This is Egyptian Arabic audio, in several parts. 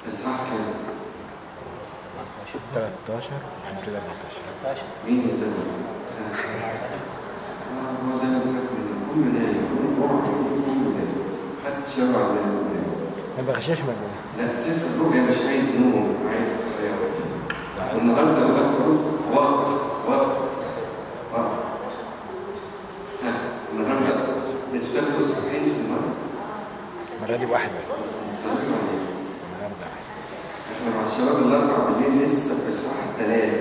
إصحاح كام؟ 13 وبعد كده 14 مين يزني؟ هو ده اللي فات من كل بداية كل مرة كل بداية حد شرع على البداية ما بغشاش مجنون لا سفر الرؤيا مش عايز نوم عايز خيال والنهارده بقى حروف واقف واقف واقف ها النهارده انتوا بتاخدوا صفحتين في المرة المرة دي واحد بس بس نصلي عليه النهارده واحد احنا مع الشباب الاربع بالليل لسه في الساعه الثلاثة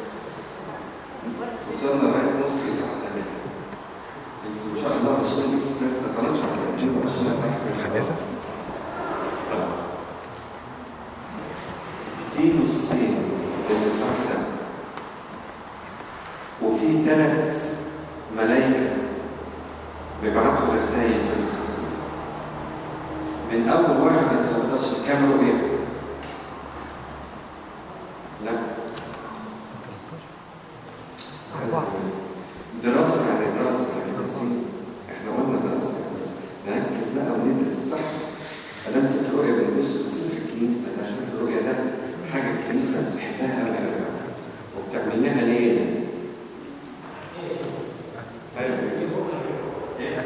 وصلنا لغايه نص الساعه 3 انتوا ان شاء الله عشان اكسبريس ده خلاص هتعملوا عشان ساعه الخماسة في نصين للإصحاح ده وفي ثلاث ملائكة بيبعتوا رسائل في الإصحاح ده. من أول واحد ل 13 كام رؤية؟ لا أربعة. دراسة يعني دراسة يعني تسيب احنا قلنا دراسة يعني دراسة نركز بقى وندرس صح أنا مسك الرؤية بندرسه بس في الكنيسة أنا مسك الرؤية ده حاجة الكنيسة بتحبها أوي أوي أوي وبتعملينها ليه؟ أيوه إيه؟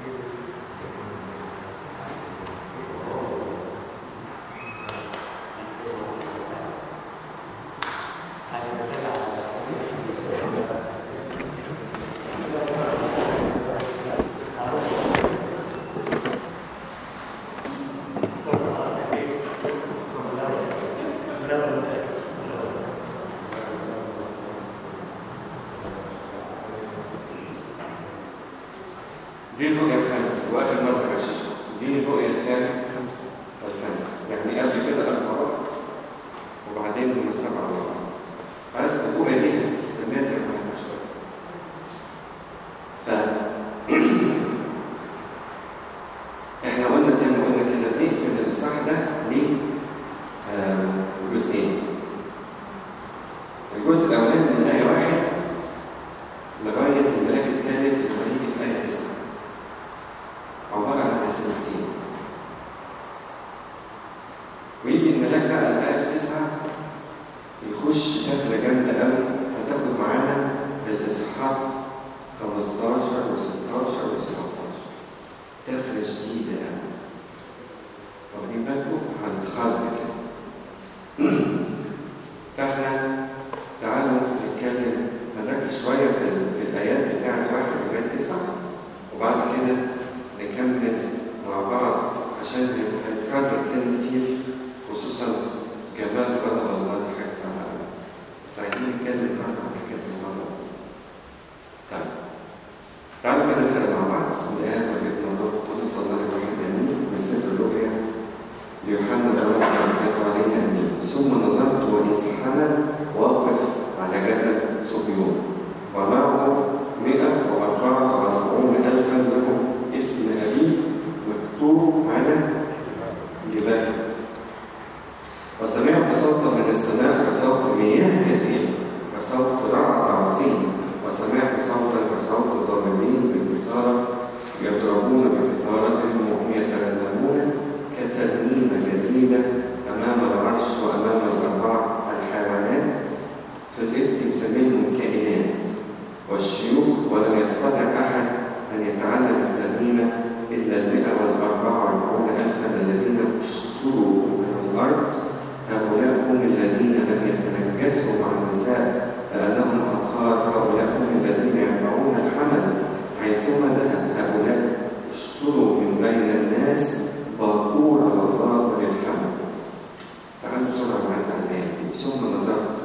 دي الرؤية الخامسة وآخر مرة غششها دي الرؤية الكام؟ الخامسة يعني قبل كده أربع مرات وبعدين هم سبعة مرات فعايز الرؤية دي هتستمر معانا شوية ف احنا قلنا زي ما قلنا كده بنقسم الإصحاح ده ل آم، جزئين الجزء الأولاني من آية واحد لغاية الملاك الثالث اللي هيجي في آية تسعة عبارة عن تسميتين ويجي الملاك بقى الآية في تسعة يخش دخلة جامدة قوي هتاخد معانا الإصحاحات 15 و16 و17 دخلة شديدة قوي واخدين بالكم هنتخض كده فاحنا تعالوا نتكلم هنركز شوية في, في الآيات بتاعت واحد لغاية تسعة وبعد كده نكمل مع بعض عشان هيتكرر تاني كتير خصوصا جمال غضب الله دي حاجة صعبة أوي بس عايزين نتكلم النهارده عن حكاية الغضب طيب تعالوا كده نقرا مع بعض بسم الله والابن والروح القدس الله الواحد امين من سفر الرؤيا ليوحنا الرب بركاته علينا امين ثم نظرت واذ حمل واقف على جبل صهيون ومعه مئة وأربعة وأربعون ألفا لهم اسم أبيه مكتوب على جبال وسمعت صوتا من السماء كصوت مياه كثيرة كصوت رعد عظيم وسمعت صوتا كصوت ضاربين بالكثارة يضربون بكثارتهم وهم يترنمون كترنيمة جديدة أمام العرش وأمام الأربعة الحيوانات في القبط مسمينهم كائنات والشيوخ ولم يستطع أحد أن يتعلم الترنيمة إلا المئة والأربعة وأربعون ألفا الذين اشتروا من الأرض هؤلاء هم الذين لم يتنجسوا مع النساء لأنهم أطهار هؤلاء هم الذين يتبعون الحمل حيثما ذهب هؤلاء اشتروا من بين الناس باكور على الله للحمل تعالوا بسرعة معايا على الآية دي ثم نظرت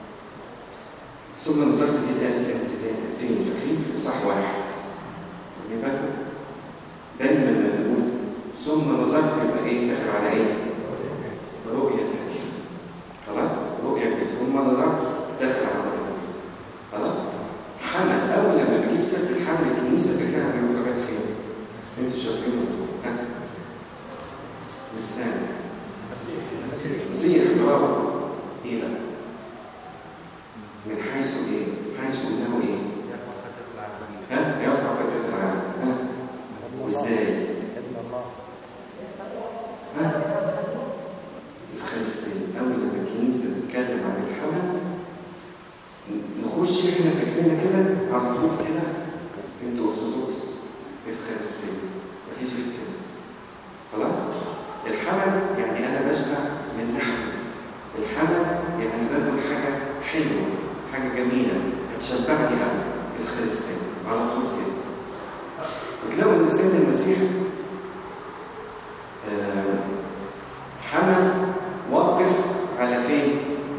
ثم نظرت دي اتقالت فين فين فاكرين في إصحاح واحد واخدين بالكم؟ دايما لما بنقول ثم نظرت يبقى ايه داخل على ايه؟ رؤية تانية خلاص؟ رؤية جديدة ثم نظرت داخل على رؤية جديدة خلاص؟ حمل أول لما بجيب سيرة الحمل الكنيسة فكرها بيقول لغاية فين؟ انتوا شايفين ها؟ لسان مسيح برافو ايه بقى؟ من حيث ايه؟ حيث انه ايه؟ ها؟ يرفع فتاة العالم ها؟ ازاي؟ ابن الله ها؟ في نتكلم عن الحمل نخش احنا فكرنا كده على طول كده انتوا ارثوذكس افخارستيه مفيش غير كده خلاص الحمل يعني انا بشبع من لحم الحمل يعني باكل حاجه حلوه حاجه جميله هتشبعني قوي افخارستيه على طول كده وتلاقوا ان السيد المسيح آه، حمل واقف على فين؟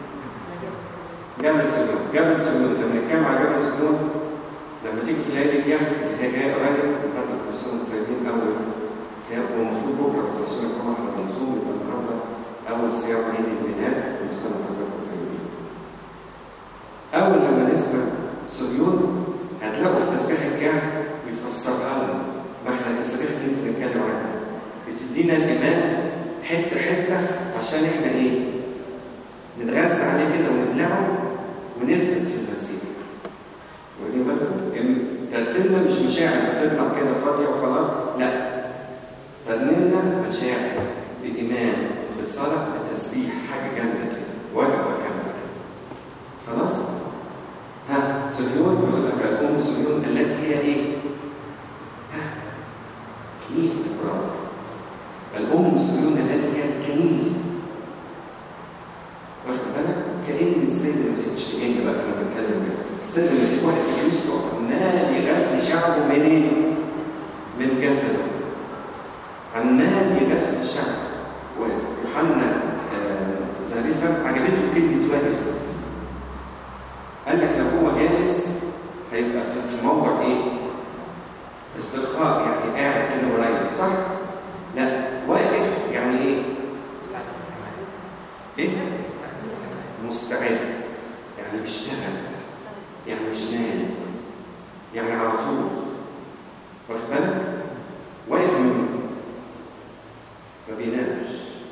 جبل سينون جبل سينون لما نتكلم على جبل سينون لما تيجي في ليالي الجهل اللي هي جايه قريب النهارده كل سنه وانتم طيبين اول صيام هو المفروض بكره بس عشان الجمعه احنا بنصوم يبقى النهارده اول صيام عيد الميلاد كل سنه وانتم طيبين. اول لما نسمع صهيون هتلاقوا في تسبيح الجهل بيفسرها لنا ما احنا تسبيح دي لسه بنتكلم عنها بتدينا الايمان حته حته عشان احنا ايه؟ نتغذى عليه كده ونبلعه ونثبت في المسيح. واخدين بالكم؟ إن ترتيبنا مش مشاعر بتطلع كده فاضيه وخلاص، لا. ترنيمنا مشاعر بالايمان بالصلاه بالتسبيح حاجه جامده كده وجبه كامله كده. خلاص؟ ها صهيون بيقول لك الام صهيون التي هي ايه؟ ها كنيسه برافو. الام صهيون التي هي الكنيسه واخد بالك؟ كأن السيد المسيح مش كأن بقى احنا بنتكلم كده. السيد المسيح واقف في كنيسته عمال يغذي شعبه منين؟ من جسده. عمال يغذي الشعب. ويوحنا آه، زهري الفم عجبته كلمة واقف دي. قال لك لو هو جالس هيبقى في في موضع ايه؟ استرخاء يعني قاعد كده مريح صح؟ لا واقف يعني ايه؟ ايه؟ مستعد يعني بيشتغل يعني مش نايم يعني على طول واخد بالك؟ واقف من ما بينامش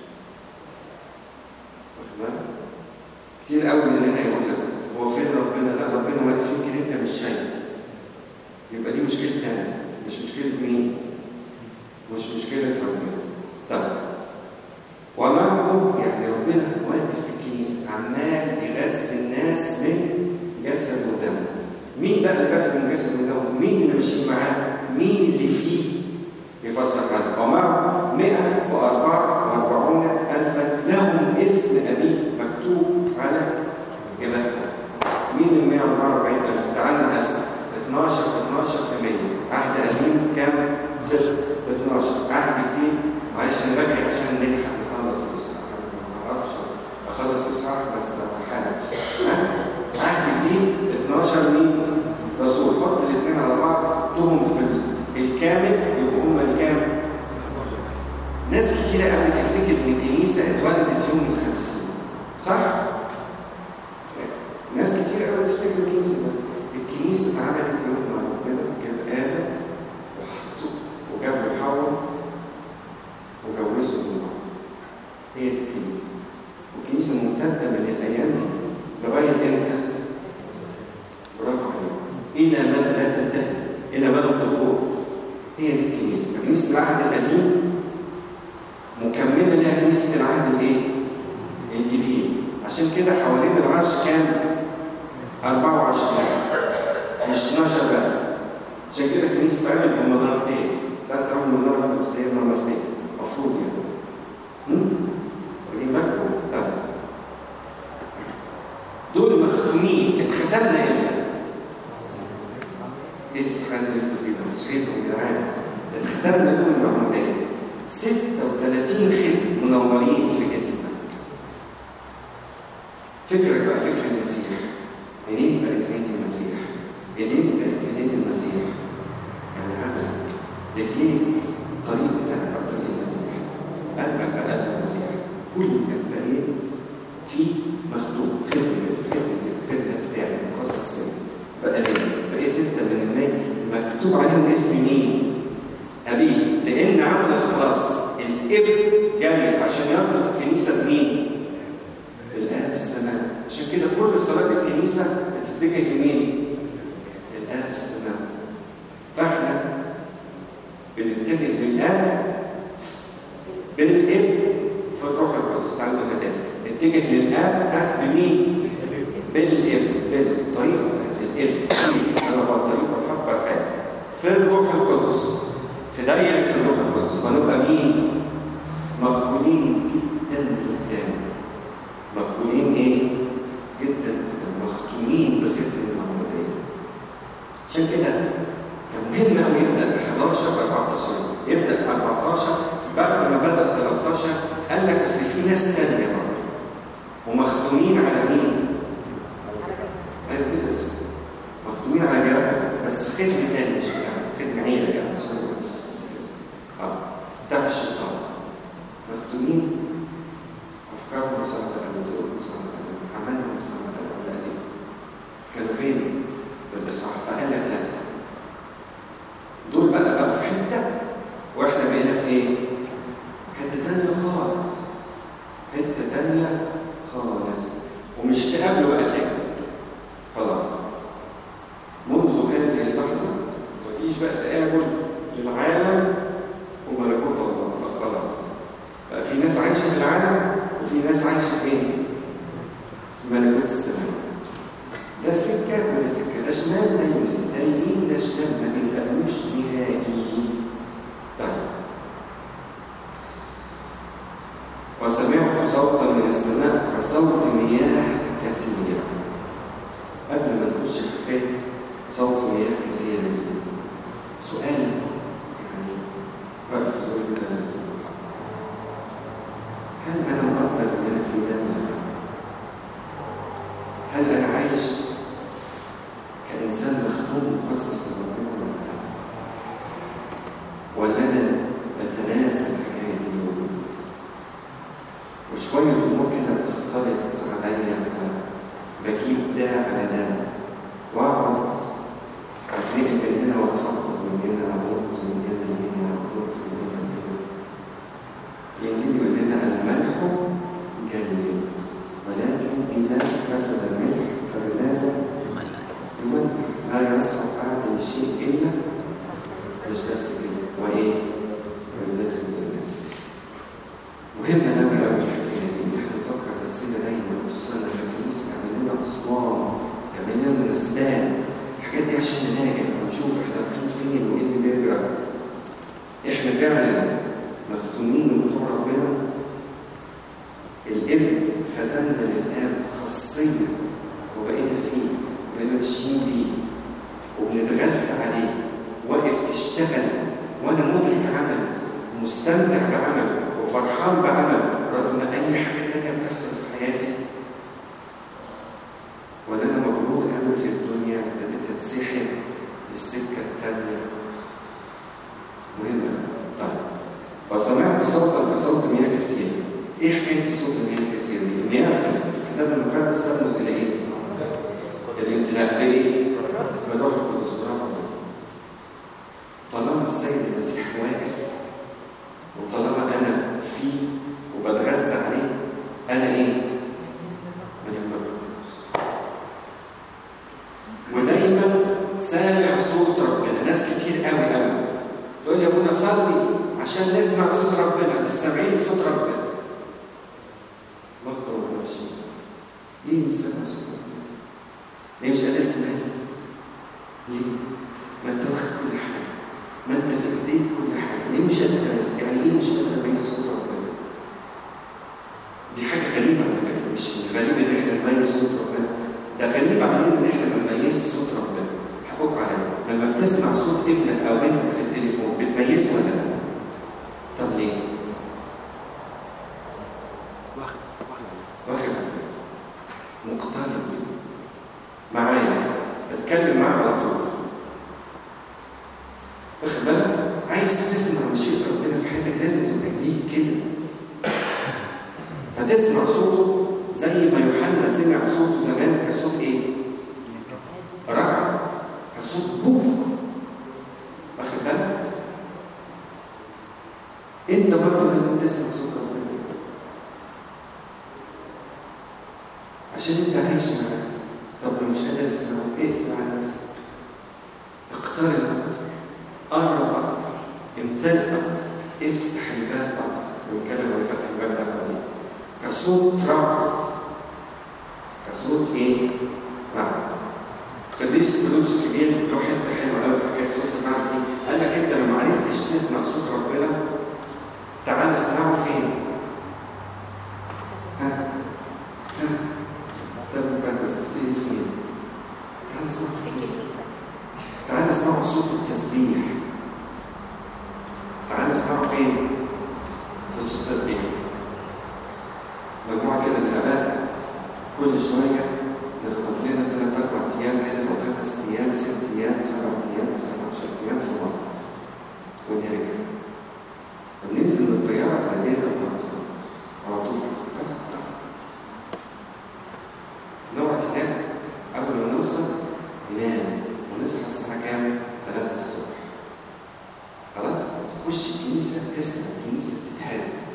واخد بالك؟ كتير قوي مننا يقول لك هو فين ربنا؟ لا ربنا واقف يمكن انت مش شايفه يبقى دي مشكلة تانية مش مشكلة مين؟ مش مشكلة ربنا طيب ومعه يعني ربنا واقف في الكنيسة عمال يغذي الناس من جسد ودم مين بقى اللي باكل من جسد ودم؟ مين اللي ماشيين معاه؟ مين اللي فيه؟ يفسر هذا ومعه 144 ألفا لهم اسم أبيه مكتوب على جبهته مين ال 144 ألف؟ تعالوا نقسم 12 في 12 في 100 عهد قديم كام؟ صفر 12 عهد جديد معلش انا بجري عشان نلحق نخلص الاصحاح أنا ما اعرفش اخلص اصحاح بس هحاول ها؟ عهد جديد 12 مين؟ رسول حط الاثنين على بعض حطهم في ال- الكامل يبقوا هم الكام؟ ناس كتيرة قوي تفتكر ان الكنيسة اتولدت يوم الخمسين صح؟ ناس كتير قوي تفتكر الكنيسة ده الكنيسة اتعملت يوم ما ربنا جاب آدم وحطه وجاب له حواء وجوزه من بعض هي دي الكنيسة والكنيسة ممتدة من الأيام دي لغاية إمتى؟ برافو عليك إلى مدى لا تنتهي إلى مدى الظهور هي دي الكنيسة كنيسة العهد القديم مكملة لها كنيسة العهد الإيه؟ الجديد عشان كده حوالين العرش كام؟ 24 مش 12 بس عشان كده الكنيسة اتعملت بمنارتين ساعات تروح المنارة القدسية بمنارتين المفروض يعني هم؟ واخدين بالكم؟ طيب دول مختومين اتختمنا امتى؟ ايه السؤال اللي انتوا فيه ده؟ صحيتوا يا جدعان اتختمنا دول المعمودية 36 ختم منورين في جسمك فكرك بقى فكر المسيح عينين بقت عين المسيح ايدين بقت ايدين المسيح يعني عدلك رجليك الطريق بتاعك بقى طريق المسيح قلبك بقى قلب المسيح كلك بقيت في مخدوم خدمة خدمة الخدمة بتاعك مخصص لك بقى ليه؟ بقيت انت من الماء مكتوب عليهم اسم مين؟ أبيه لأن عمل الخلاص الابن جاي عشان يربط الكنيسة بمين؟ بالآب السماء عشان كده كل صلاة الكنيسة بتتجه لمين؟ للآب السماء فاحنا بنتجه للآب بالابن في الروح القدس تعالوا نتجه اتجه للاب ها بمين؟ بالابن بالطريقه بتاعت الابن انا بقى الطريقه الحق بتاعت في الروح القدس في دايره الروح القدس فنبقى مين؟ مقبولين جدا جدا مقبولين ايه؟ جدا جدا مختومين بختم المعموديه عشان كده كان مهم قوي يبدا 11 ب 14 يبدا 14 بعد ما بدا 13 قال لك اصل في ناس ثانيه برضه ومختومين على مين؟ قال كده اسمه مختومين على جرح بس خدمه تاني مش بتاع خدمه عيله يعني سوري بس اه بتاع الشيطان مختومين افكارهم مساعده قلبهم مساعده قلبهم عملهم مساعده قلبهم على ايديهم كانوا فين؟ في الاصحاح فقال لك لا دول بقى بقوا في حته واحنا بقينا في ايه؟ حته تانيه خالص حته تانيه خالص ومش تقابلوا بقى تاني خلاص منذ هذه اللحظه مفيش بقى تقابل للعالم وملكوت الله بقى خلاص بقى في ناس عايشه في العالم وفي ناس عايشه فين؟ في ملكوت السماء ده سكه وده سكه ده شمال ده يمين ده يمين ده شمال ما بيتقابلوش نهائي طيب وسمعت صوتا من السماء كصوت مياه كثيره قبل ما نخش في حكايه صوت مياه كثيره دي سؤال يعني بقى في سؤال لازم هل انا مقدر اللي انا فيه ده ولا لا؟ هل انا عايش كانسان مختوم مخصص لربنا ولا لا؟ ولا انا بتناسى الحكايه دي وجود وشويه امور كده بتختلط عليا فبجيب ده على ده واقعد اتنقل من هنا واتفضل من هنا وانط من هنا لهنا وانط من هنا لهنا الانجيل يقول لنا الملح جيد ولكن اذا فسد الملح فبماذا يملح لا يصلح بعد شيء الا مش بس كده وايه؟ ويلازم الناس مهم قوي قوي الحكايه دي ان احنا نفكر نفسنا دايما خصوصا لما الكنيسه تعمل لنا اصوام تعمل لنا مناسبات الحاجات دي عشان نراجع ونشوف احنا رايحين فين وايه اللي بيجرى احنا فعلا مختومين من بتوع ربنا الابن ختمنا للاب خاصيه وبقينا فيه وبقينا ماشيين بيه وبنتغذى عليه واقف يشتغل وانا مدرك عمله مستمتع بعمله وفرحان بعمله رغم اي حاجه تانيه بتحصل في حياتي ولا انا مغرور قوي في الدنيا ابتديت اتسحب للسكه التانيه مهمه طيب وسمعت صوتا كصوت مياه كثير ايه حكايه صوت المياه الكثير دي؟ المياه في الكتاب المقدس ترمز الى ايه؟ الامتلاء بايه؟ بالروح القدس برافو عليك. طالما السيد المسيح واقف وطالما انا فيه وبتغذى عليه انا ايه؟ من الروح القدس. ودايما سامع صوت ربنا ناس كتير قوي قوي تقول لي يا ابونا صلي عشان نسمع صوت ربنا مش سامعين صوت ربنا برضه ماشي ليه مش سامع صوت ربنا؟ ليه مش قادر تميز؟ ليه؟ ما انت واخد كل حاجه ما انت في ايديك كل حاجه ليه مش قادر تميز؟ يعني ايه مش قادر تميز صوت ربنا؟ دي حاجه غريبه على فكره مش غريب ان احنا نميز صوت ربنا ده غريب علينا ان احنا ما نميزش صوت ربنا حقوق علينا لما بتسمع صوت ابنك او بنتك في التليفون بتميزه ولا لا؟ طب ليه؟ واخد واخد واخد مقترب معايا بتكلم معاه على طول واخد بالك عايز تسمع مشيئة ربنا في حياتك لازم تبقى ليك كده فتسمع صوته زي ما يوحنا سمع صوته زمان كصوت ايه؟ رعد كصوت بوق واخد بالك؟ انت برضه لازم تسمع صوت ربنا عشان انت عايش معاه طب لو مش قادر تسمعه اقفل على نفسك اقترب اكتر قرب اكتر امتلئ اكتر افتح الباب اكتر ونتكلم عن فتح الباب ده بعدين كصوت رعد كصوت ايه؟ رعد قديس فلوس الكبير له حته حلوه قوي في حكايه صوت الرعد دي قال لك انت لو ما عرفتش تسمع صوت ربنا تعال اسمعه فين؟ ها؟ ها؟ طب المقدس بتيجي فين؟ تعال اسمعه في الكنيسه تعال اسمعه صوت التسبيح تعال اسمعه فين؟ في صوت التسبيح مجموعة كده من الآباء كل شوية نخبط لنا ثلاث أربع أيام كده أو خمس أيام ست أيام سبع أيام 17 أيام في مصر ونرجع وننزل من الطيارة على ديرة على طول على طول طخ طخ نقعد هناك قبل ما نوصل ننام ونصحى الساعة كام؟ 3 الصبح خلاص؟ تخش الكنيسة تسمع الكنيسة تتهز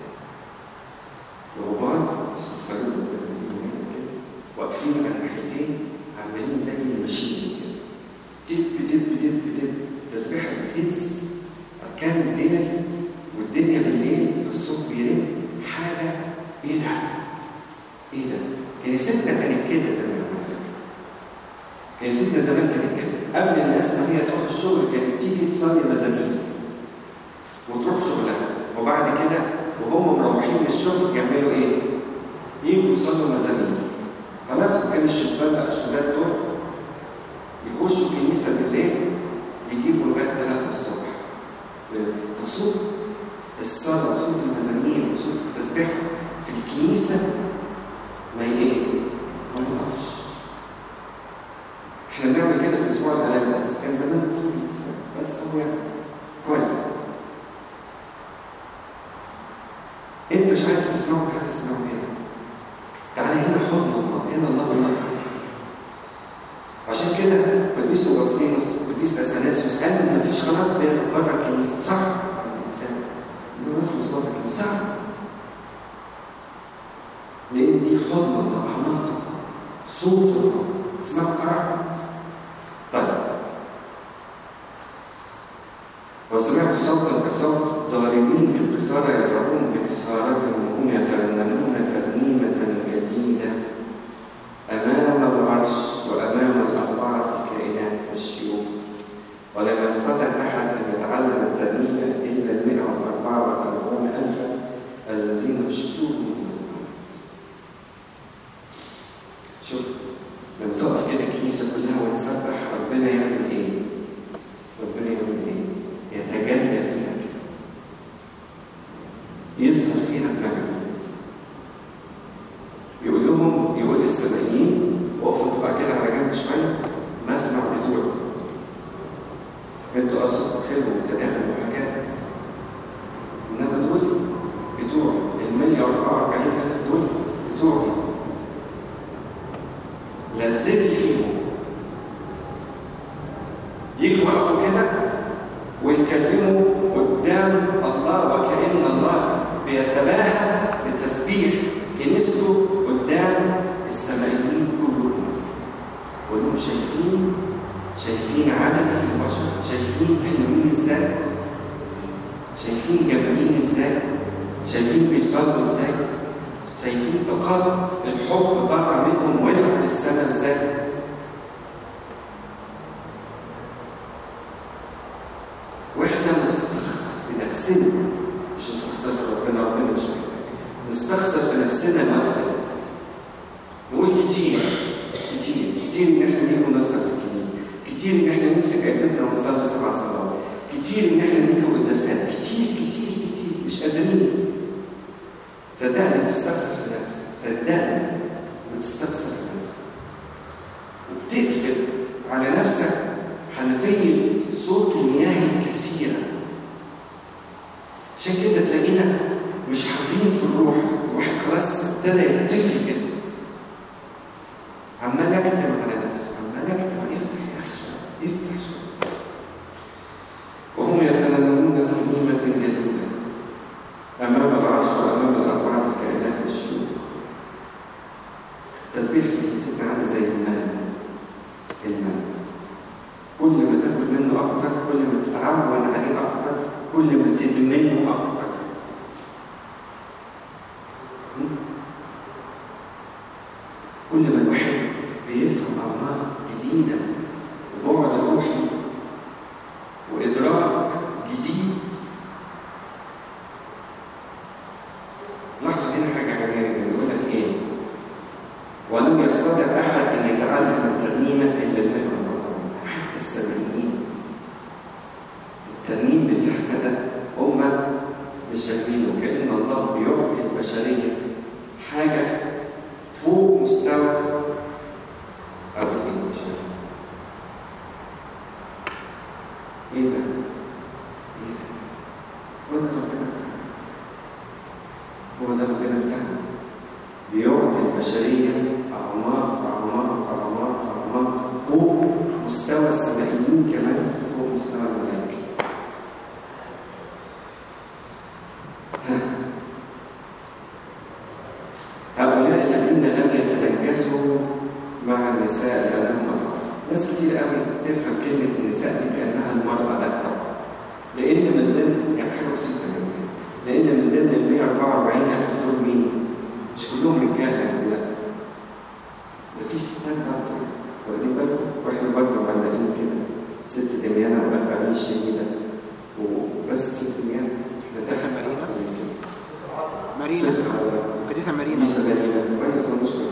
رهبان صلصالين واقفين على الناحيتين عمالين زي الماشين كده دب دب دب دب تسبيحة بتهز أركان الليل والدنيا بالليل في الصوت بيرن حاجة إيه ده؟ إيه ده؟ كنيستنا كانت كده زمان على فكرة كنيستنا زمان كانت كده قبل الناس ما هي تروح الشغل كانت تيجي تصلي مزامير وتروح شغلها وبعد كده وهم مروحين من الشغل يعملوا ايه؟ يجوا يصلوا مزامير خلاص وكان الشبان بقى الشباب دول يخشوا الكنيسه بالليل يجيبوا لغايه 3 الصبح في صوت الصلاه وصوت المزامير وصوت التسبيح في الكنيسه ما ايه؟ ما يخافش احنا بنعمل كده في اسبوع الالام بس كان زمان طول السنه بس هو يعني كويس انت مش عارف تسمعه تعالى تسمعه هنا تعالى هنا حضن الله هنا الله يلطف عشان كده قديس اغسطينوس قديس اثناسيوس قال ان مفيش خلاص بياخد بره الكنيسه صح على الانسان انه يخلص بره الكنيسه صح لان دي حضن الله اعماق صوت الله اسمها كرامه طيب وسمعت صوتا كصوت ضاربين بالقصارى يضربون بقصارتهم وهم يترنمون ترنيمة جديدة أمام العرش وأمام الأربعة الكائنات والشيوخ ولم يستطع أحد أن يتعلم الترنيمة إلا المئة والأربعة والأربعون ألفا الذين اشتروا من الموت شوف لما تقف كده الكنيسة كلها وتسبح ربنا يعمل إيه؟ ربنا يعمل إيه؟ يتجلى فيها كده يظهر فيها المجد يقول لهم يقول للسامعين وقفوا تبقى كده على جنب شويه مسمع بتوعي انتوا اصلا حلو وتناغم وحاجات انما دول بتوعي ال 144000 دول بتوعي لذتي فيهم يجوا يقفوا كده ويتكلموا قدام الله وكأن الله بيتباهى بالتسبيح كنيسته قدام السمائيين كلهم ولهم شايفين شايفين عدد في البشر شايفين حلوين ازاي شايفين جامدين ازاي شايفين بيصلوا ازاي شايفين طاقات الحب طالعه منهم ويلعب للسماء ازاي واحنا نستخسر في نفسنا مش نستخسر في ربنا ربنا مش محتاج نستخسر في نفسنا مغفرة نقول كتير كتير كتير ان احنا نيجي ونسهر في الكنيسه كتير ان احنا نمسك علبتنا ونصلي سبع صلوات كتير ان احنا نيجي قداسات كتير كتير كتير مش قادرين صدقني بتستخسر في نفسك صدقني بتستخسر في نفسك وبتقفل على نفسك حنفية صوت المياه الكثيرة عشان كده تلاقينا مش حاضرين في الروح الواحد خلاص ابتدى يتفل كده عمال اكتم على نفسي عمال اكتم افتح يا اخي شويه افتح شويه وهم يتنمون ترنيمة جديدة أمام العرش وأمام الأربعة الكائنات والشيوخ تسبيح في كنيستنا عامل زي المن المن كل ما تاكل منه أكتر كل ما تتعود عليه أكتر كل ما تدمنه أكتر ولم يستطع أحد أن يتعلم الترنيمة إلا المئة والأربعين حتى السبعينين الترنيم بتاعنا ده هم مش فاهمينه كأن الله بيعطي البشرية حاجة فوق مستوى أو اتنين مش فاهم إيه ده؟ إيه ده؟ هو ده ربنا بتاعنا هو ده ربنا بتاعنا بيعطي البشرية أعماق أعماق أعماق أعماق فوق مستوى السمائيين كمان فوق مستوى الملائكة هؤلاء الذين لم يتنجسوا مع النساء لأنهم أطهار ناس كتير قوي تفهم كلمة النساء دي كأنها المرأة لا طبعا لأن من ضمن يعني حاجة بسيطة جدا لأن من ضمن ال 144 ألف دول مين؟ مش كلهم رجاله يعني لا ده في ستات برضه واخدين بالكم واحنا برضه معلقين كده ست دميانه و40 شهيده وبس ست دميانه احنا دخل مارينا؟ كده مارينا ست قديسة مارينا لسه مارينا كويس انا مشكور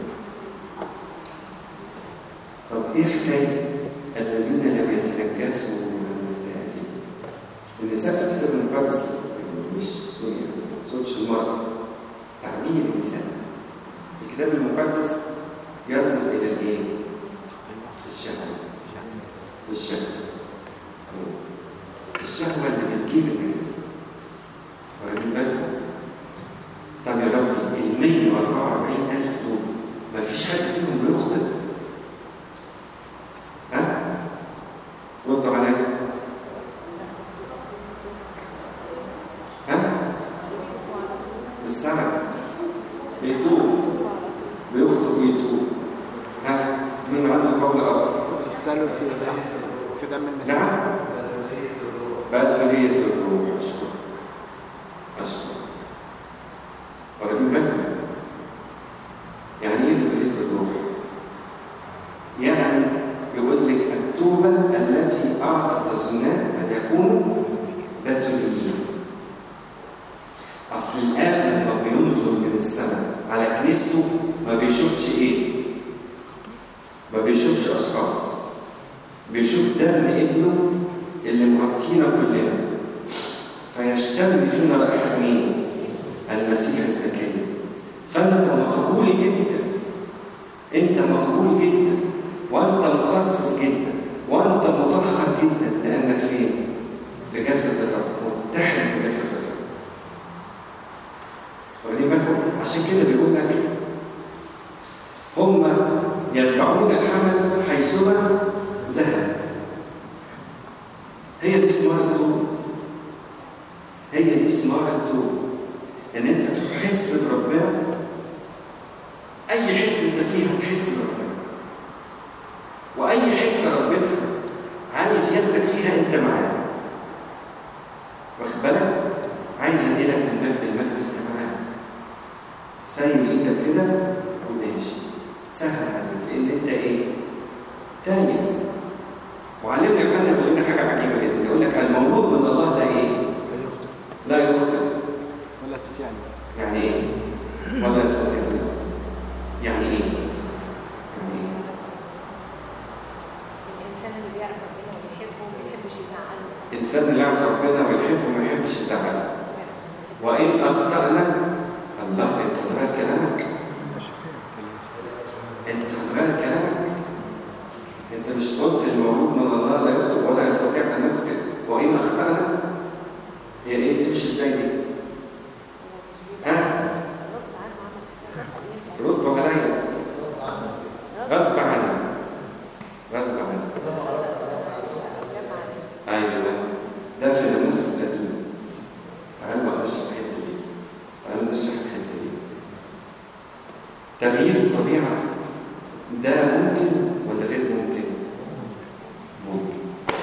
طب ايه حكايه الذين لم يتنجسوا من النساء دي؟ النساء في الكتاب المقدس مش سوري ما صوتش المرأة تعبير الإنسان الكتاب المقدس يرمز إلى الإيه؟ الشهوة الشهوة الشهوة اللي بتجيب الناس واخدين بالكم؟ طب يا ربي ال 144 ألف دول ما فيش حد فيهم بيخطئ ها؟ ردوا عليا ها؟ بالسنة بيتوب بيخطئ ويتوب ها؟ مين عنده قول آخر؟ الثالوث ده في دم المسيح نعم باتولية الروح أشكر أشكر واخدين بالكم؟ يعني إيه باتولية الروح؟ يعني يقول لك التوبة التي أعطت الزناة أن يكونوا باتوليين أصل الآب لما بينظر من السماء على كنيسته ما بيشوفش إيه؟ ما بيشوفش أشخاص بيشوف دم ابنه اللي مغطينا كلنا فيشتم فينا رائحة مين؟ المسيح الزكية فأنت مقبول جدا أنت مقبول جدا وأنت مخصص جدا وأنت مطهر جدا لأنك فين؟ في جسد الرب متحد بجسد الرب واخدين بالكم؟ عشان كده بيقول لك هم يتبعون الحمل حيثما ذهب هي دي اسمها التوبة هي دي اسمها التوبة ان انت تحس بربنا اي حته انت فيها تحس بربنا واي حته ربنا عايز ياخدك فيها انت معاه واخد بالك عايز ينقلك من مجد لمجد انت معاه سايب ايدك كده وماشي سهل عليك لان انت ايه تايه وعلمنا يوحنا يقول لنا حاجه عجيبه جدا يقول لك المولود من الله ده ايه؟ لا يخطئ لا يخطئ ولا يستطيع أن يخطئ. يعني ايه؟ ولا يستطيع أن يخطئ يعني ايه؟ يعني ايه؟ الانسان اللي بيعرف ربنا وبيحبه ما بيحبش يزعله الانسان اللي يعرف ربنا ويحبه ما يحبش يزعله وان اخطانا الله انت هتغير كلامك انت هتغير كلامك انت مش قلت المولود من الله لا يخطئ ولا يستطيع ان يخطئ وان اخطانا هي ايه تمشي ازاي دي؟ ها؟ غصب عنه عمل ردوا عليا غصب عني غصب عني ايوه ده في ناموس القديم تعالوا بقى نشرح الحته دي تعالوا نشرح الحته دي تغيير الطبيعه ده ممكن ولا غير ممكن؟ ممكن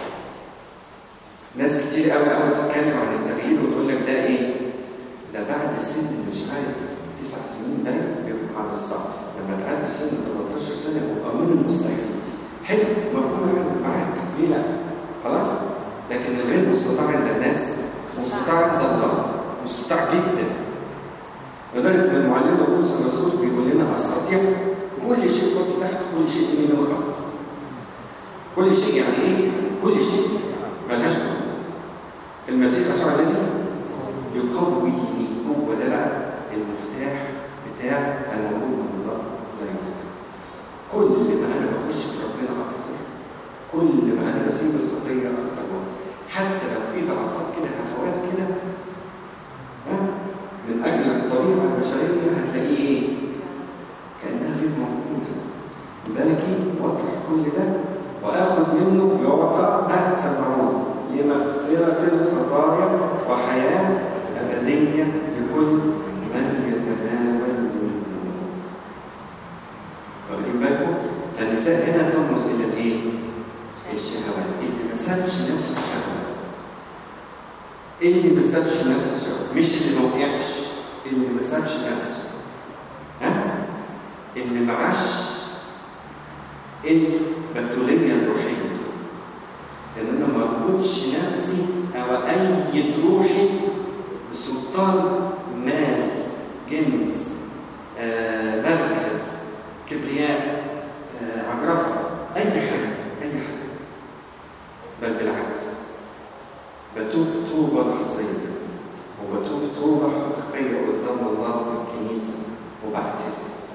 ناس كتير قوي قوي تتكلم عن التغيير وتقول لك ده ايه؟ ده بعد سن مش عارف تسع سنين ده بيبقى على الصعب لما تعدي سن 18 سنه يبقى من المستحيل حلو مفهوم العلم معاك ليه لا؟ خلاص؟ لكن الغير مستطاع عند الناس مستطاع عند الله مستطاع جدا لدرجه ان المعلم بولس الرسول بيقول لنا استطيع كل شيء حط تحت كل شيء يمين وخط كل شيء يعني ايه؟ يعني كل شيء ملهاش قوة المسيح يسوع الذي يقويني هو ده بقى المفتاح بتاع الموجود من الله لا يفتح كل ما انا بخش في ربنا اكتر كل ما انا بسيب الخطيه اكتر واكتر حتى لو في ضعفات كده هفوات كده ها من اجل الطبيعه البشريه هتلاقيه ايه؟ كانها غير موجوده باجي واطرح كل ده واخد منه يعطى ها سمعون لمغفره الخطايا وحياه ابديه لكل من يتناول منه واخدين بالكم؟ فالنساء هنا ترمز الى الايه؟ الشهوات اللي ما سابش نفسه الشهوات اللي ما سابش نفسه الشهوات مش اللي ما وقعش اللي ما سابش نفسه ها؟ اللي معاش البتولية الروحية دي ان انا ما اربطش نفسي او ايد روحي بسلطان مال جنس آه، مركز كبرياء آه، عجرفه اي حاجه اي حاجه بل بالعكس بتوب توبه لحظيه وبتوب توبه حقيقيه قدام الله في الكنيسه وبعتذر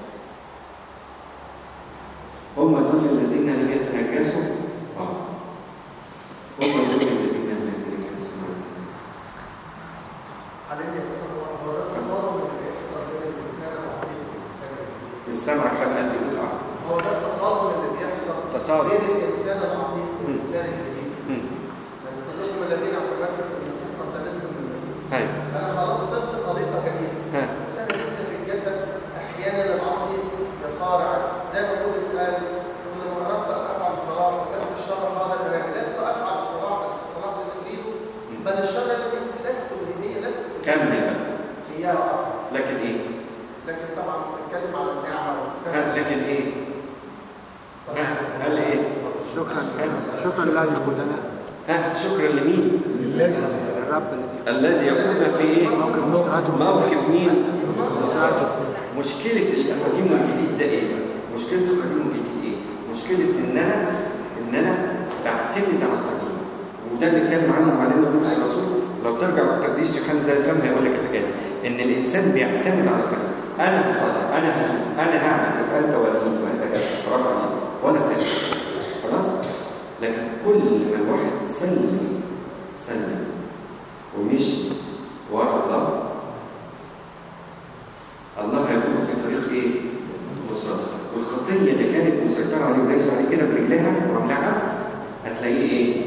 هم دول الذين لم يتنجسوا اه هم دول الذين لم يتنجسوا مع الإنسان. حبيبي هو ده التصادم اللي بيحصل بين الانسان العقيم والانسان الجديد مش سامعك حد قال بيقول اه هو ده التصادم اللي بيحصل تصادم. بين الانسان العقيم والانسان الجديد لان كلكم الذين اعتبرتم المسيح قد لبستم المسيح ايوه فانا خلاص صرت خليقه جديده ها. بس انا لسه في الجسد احيانا العقيم يصارع زي ما بولس قال كلما اردت ان افعل الصلاه وجدت الشر هذا الامام لست افعل الصلاه الصلاه الذي اريده بل الشر الذي لست هي لست كمل بقى اياه افعل لكن ايه؟ لكن طبعا بنتكلم على النعمه ها والسنه لكن ايه؟ ها قال ايه؟ شكرا شكرا لله يقودنا ها شكرا لمين؟ الرب الذي الذي يقودنا في ايه؟ موكب مستعد موكب مين؟ مشكلة القديم والجديد ده ايه؟ مشكلة القديم والجديد ايه؟ مشكلة ان انا ان انا بعتمد على القديم وده اللي اتكلم عنه معلمنا بولس الرسول لو ترجع للقديس يوحنا زي الفم هيقول لك الحاجات دي ان الانسان بيعتمد على القديم انا هصلي انا هتوب انا هعمل يبقى انت وليد وانت كذا رفع ايدك وانا كذا خلاص؟ لكن كل ما الواحد سلم سلم ومشي ورا الله الله هيقوده في طريق ايه؟ مصادر والخطيه اللي كانت مسيطره عليه ودايس عليه كده برجلها وعاملاها عبد هتلاقيه ايه؟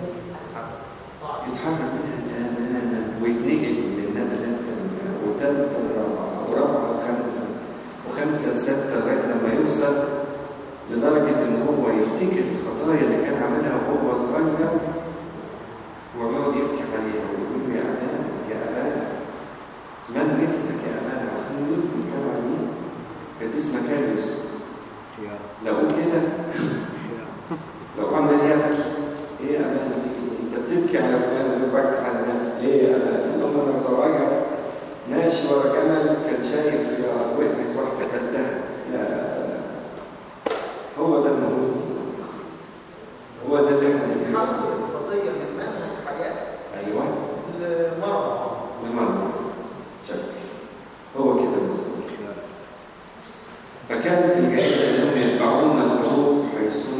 يتحرك منها تماما ويتنقل من نقله تانيه وثالثه رابعه ورابعه وخامسه وخمسه لسته لغايه لما يوصل لدرجه ان هو يفتكر الخطايا اللي كان عاملها وهو صغير ويقعد يبكي عليها ويقول يا ابانا يا ابانا من مثلك يا ابانا عارفين مين بيتكلم عن مين؟ قديس مكاريوس لقوه كده لو عمال يبكي ايه يا ابانا في ايه؟ انت بتبكي على فلان انا ببكي على نفسي ليه يا ابانا؟ اللهم انا صغير ماشي ورا جمل كان شايف يا وقفت واحده كلتها يا سلام هو ده الموضوع هو ده اللي احنا عايزين حصل نوصل الخطيه من منهج حياه ايوه لمرض بالمرض شك هو كده بالظبط فكان في الجائزة أنهم يتبعون الخروف حيثما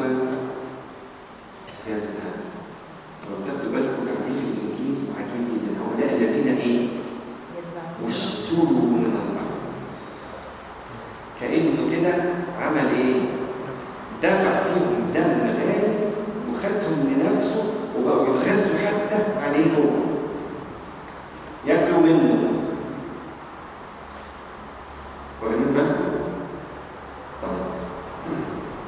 يذهب لو تاخدوا بالكم تعبير الإنجيل عجيب جدا هؤلاء الذين إيه؟ اشتروا من الأرض كأنه كده عمل إيه؟ دفع فيهم دم غالي وخدهم لنفسه وبقوا يتغذوا حتى عليه هو ياكلوا منه واخدين بالكم؟ طيب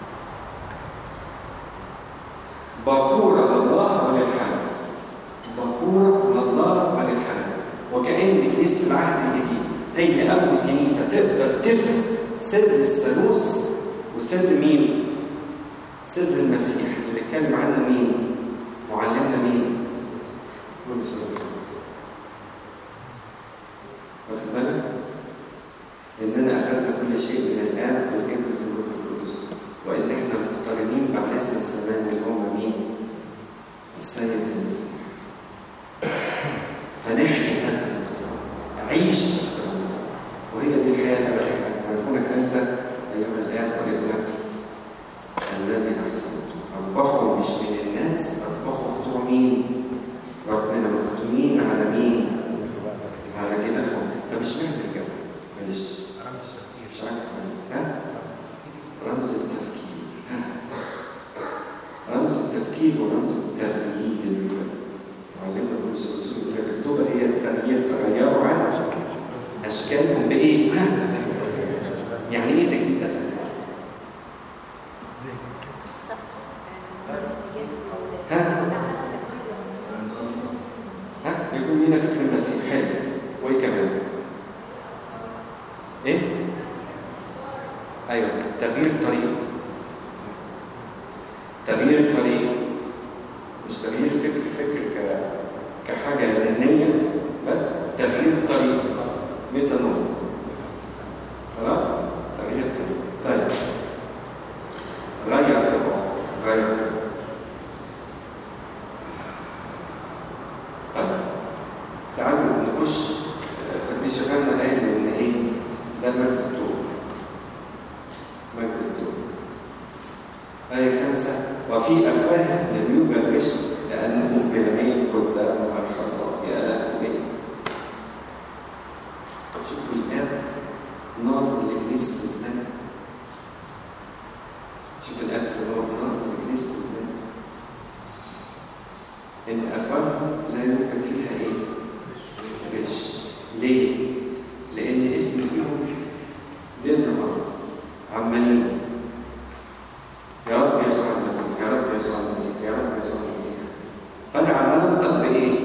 باكورة لله وللحمد باكورة لله وللحمد وكأن كنيسة العهد الجديد هي أول كنيسة تقدر تفهم سر الثالوث وسر مين؟ سر المسيح اللي اتكلم عنه مين؟ معلمنا مين؟ بولس الرسول واخد بالك؟ إننا أخذنا كل شيء من الآب والابن في الروح الزمان اللي هم مين؟ السيد المسيح فنحيي هذا الاقتراب عيش الاقتراب وهي دي الحياة الأبدية يعرفونك أنت أيها الآب والابن الذي أرسلته أصبحوا مش من الناس أصبحوا بتوع مين؟ ربنا مختومين على مين؟ على جبههم ده مش معنى الجبل معلش رمز تفكير مش عارف ها؟ رمز التفكير ها؟ رمز التفكير ورمز التغيير علمنا بولس الرسول يقول لك التوبه هي التغيير تغيروا عن اشكالهم بايه؟ ها؟ يعني ايه تجديد اسد؟ ها؟ ها؟ يكون لينا فكر المسيح حلو وايه كمان؟ ايه؟ ايوه تغيير طريق تغيير طريق مش تغيير فكر فكر ك... كحاجه ذهنيه بس تغيير طريق ميتانول خلاص تغيير طريق طيب غير طبعا غير طبعا طيب تعالوا نخش قديس يوحنا قال ان ايه ده مجد الدور مجد الدور آية خمسة وفي أفواههم لم يوجد غش لأنهم بالعين قدام عرش الله يا لا إيه شوفوا الآب ناظر لكنيسته إزاي شوف الآب السماوي ناظر لكنيسته إزاي إن أفواههم لا يوجد فيها إيه؟ غش ليه؟ لأن اسم فيهم ليل نهار عمالين يا رب يسوع المسيح يا رب يسوع المسيح يا رب يسوع المسيح فأنا عمال أنطق بإيه؟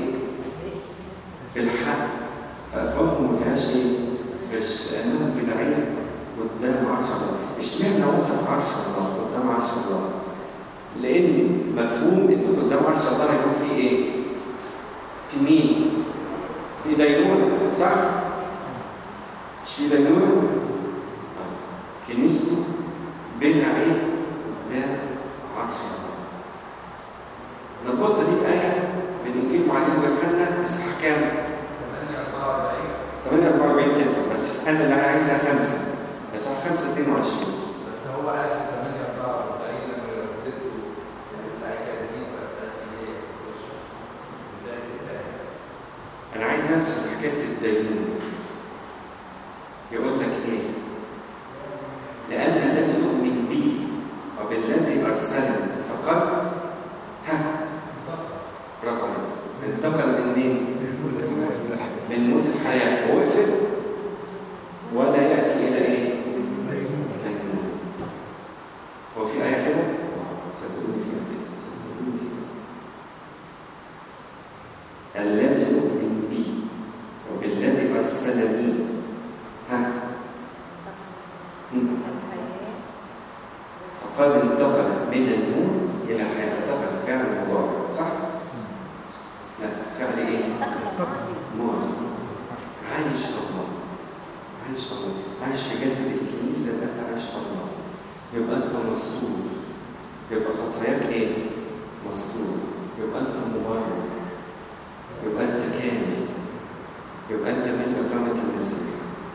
بالحق فأفواههم ما فيهاش إيه؟ غش لأنهم بالعين قدام عرش الله اشمعنى وصف عرش الله قدام عرش الله؟ لأن مفهوم إن قدام عرش الله هيكون في إيه؟ في مين؟ في دينونة صح؟ مش في دينونة؟ كنيسته بين عين قدام عرش الله. نربطها دي بآية من إنجيل معلمنا يوحنا إصحاح كام؟ 8 44 48 تنفع بس أنا اللي عايزها خمسة إصحاح 5 22 بس هو قال في 8 44 لما ردته الاكاذيب والتأكيدية بداية الآية أنا عايز أمسك حكاية الدينونة. يقول لك إيه؟ لأن الذي يؤمن بي وبالذي أرسلني فقد ها برافو عليك انتقل من مين؟ من موت الحياة ووقفت ولا يأتي إلى إيه؟ دينونة. هو في آية كده؟ صدقوني في آية كده صدقوني في آية. الذي يؤمن بي وبالذي أرسلني ها فقد انتقل من الموت إلى الحياة انتقل فعل مضارع صح؟ لا فعل إيه؟ ماضي عايش في الله عايش في الله عايش في جسد الكنيسة يبقى أنت عايش في الله يبقى أنت مستور يبقى خطاياك إيه؟ مستور يبقى أنت مبرر يبقى أنت كامل يبقى أنت من إقامة المسيح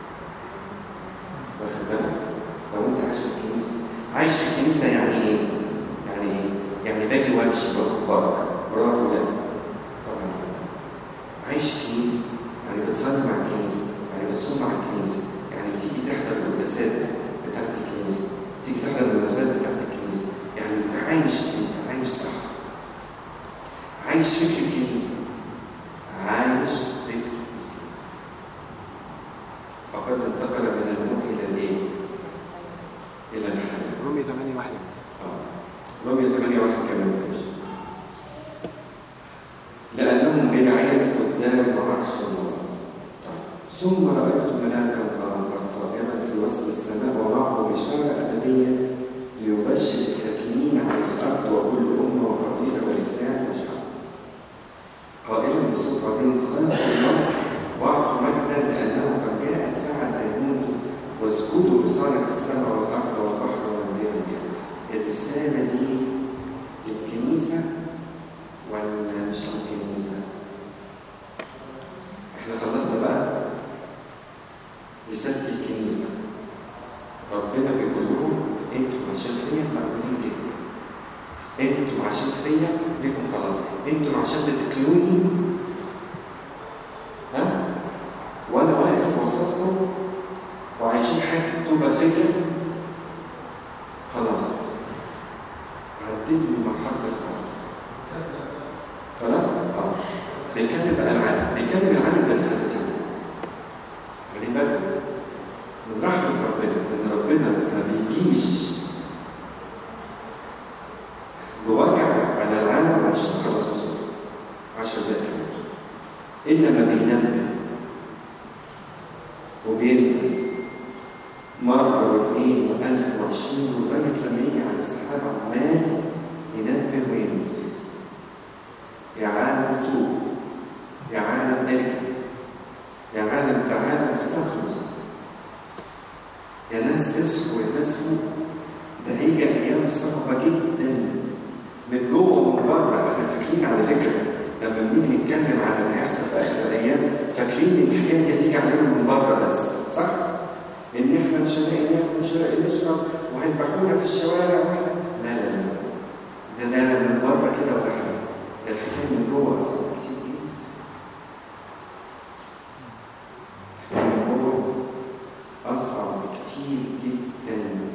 واخد بالك؟ لو أنت عايش في الكنيسة عايش في الكنيسة يعني إيه؟ يعني إيه؟ يعني باجي وأمشي باخد بركة برافو لا طبعا عايش كنيسة يعني بتصلي مع الكنيسة يعني بتصوم مع الكنيسة يعني بتيجي تحضر القداسات بتاعت الكنيسة تيجي تحضر المناسبات بتاعت الكنيسة يعني انت عايش الكنيسة عايش صح عايش فكر الكنيسة عايش فكر الكنيسة فقد انتقل من الموت إلى الإيه؟ إلى الحياة رومية 8 واحد آه. رمية 8 واحد كمان ماشي لأنهم برعاية قدام عرش الله طيب. ثم رأيت ملاكا آخر طائرا في وسط السماء ومعه بشارة أبدية ليبشر الساكنين على الأرض وكل أمة وقبيلة ولسان وشعب قائلا بصوت عظيم خافوا الله واعطوا مجدا لأنه قد جاءت ساعة دينونته واسجدوا لصانع السماء والأرض والبحر والبيئة الرسالة دي الكنيسة ولا مش الكنيسة؟ احنا خلصنا بقى رسالة الكنيسة ربنا بيقول لهم انتوا عشان فيا مقبولين جدا انتوا عشان فيا ليكم خلاص انتوا عشان بتكلوني ها وانا واقف في وسطكم وعايشين حياه التوبه فيا خلاص عديت من مرحله الخوف خلاص اه بيتكلم بقى العالم بيتكلم العالم برسالتين خلي بالك من رحمه ربنا ان ربنا ما بيجيش بوجع على العالم عشان خلاص وصل عشان ده كلمته الا ما بينبه وبينزل مرة واثنين وألف وعشرين لغاية لما يجي على السحاب عمال ينبه وينزل يا عالم توب يا عالم ارجع يا عالم تعالى فتخلص يا ناس اصحوا يا ناس فوق ده هيجي أيام صعبة جدا من جوه ومن بره احنا فاكرين على فكرة لما بنيجي نتكلم على اللي هيحصل في آخر الأيام فاكرين إن الحكاية دي هتيجي علينا من بره بس صح؟ ان احنا مش هنلاقي ناكل ومش هنلاقي نشرب وهيذبحونا في الشوارع واحنا لا لا لا ده ده من بره كده ولا حاجه ده الحكايه من جوه اصلا كتير جدا الحكايه من جوه اصعب كتير جدا